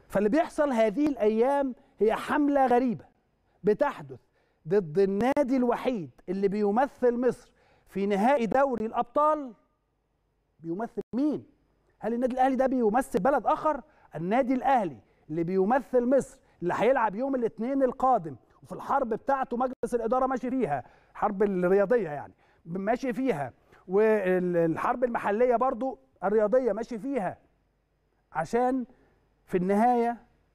فاللي بيحصل هذه الايام هي حمله غريبه بتحدث ضد النادي الوحيد اللي بيمثل مصر في نهائي دوري الابطال بيمثل مين هل النادي الاهلي ده بيمثل بلد اخر النادي الاهلي اللي بيمثل مصر اللي هيلعب يوم الاثنين القادم وفي الحرب بتاعته مجلس الاداره ماشي فيها الحرب الرياضيه يعني ماشي فيها والحرب المحليه برضو الرياضيه ماشي فيها عشان في النهايه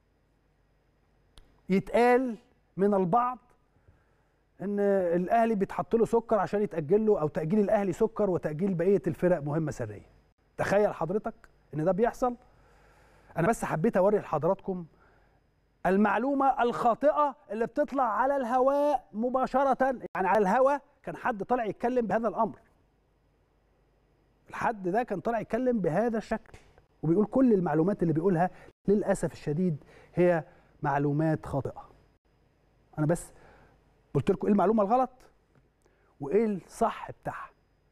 يتقال من البعض ان الاهلي بيتحط له سكر عشان يتاجل له او تاجيل الاهلي سكر وتاجيل بقيه الفرق مهمه سريه تخيل حضرتك ان ده بيحصل انا بس حبيت اوري لحضراتكم المعلومه الخاطئه اللي بتطلع على الهواء مباشره يعني على الهواء كان حد طالع يتكلم بهذا الامر الحد ده كان طالع يتكلم بهذا الشكل وبيقول كل المعلومات اللي بيقولها للاسف الشديد هي معلومات خاطئه انا بس قلت لكم ايه المعلومه الغلط وايه الصح بتاعها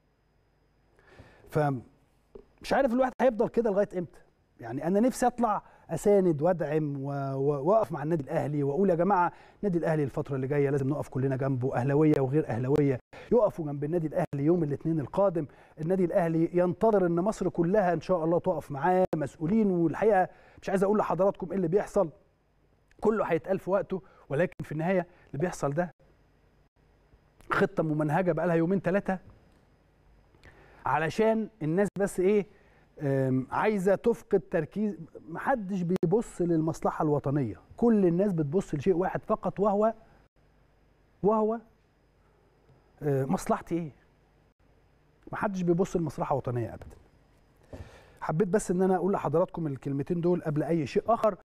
فمش عارف الواحد هيفضل كده لغايه امتى يعني انا نفسي اطلع اساند وادعم واقف مع النادي الاهلي واقول يا جماعه النادي الاهلي الفتره اللي جايه لازم نقف كلنا جنبه اهلاويه وغير اهلاويه يقفوا جنب النادي الاهلي يوم الاثنين القادم النادي الاهلي ينتظر ان مصر كلها ان شاء الله تقف معاه مسؤولين والحقيقه مش عايز اقول لحضراتكم ايه اللي بيحصل كله هيتقال في وقته ولكن في النهايه اللي بيحصل ده خطه ممنهجه بقى لها يومين ثلاثه علشان الناس بس ايه عايزه تفقد تركيز محدش بيبص للمصلحه الوطنيه كل الناس بتبص لشيء واحد فقط وهو وهو مصلحتي ايه محدش بيبص لمصلحه وطنيه ابدا حبيت بس ان انا اقول لحضراتكم الكلمتين دول قبل اي شيء اخر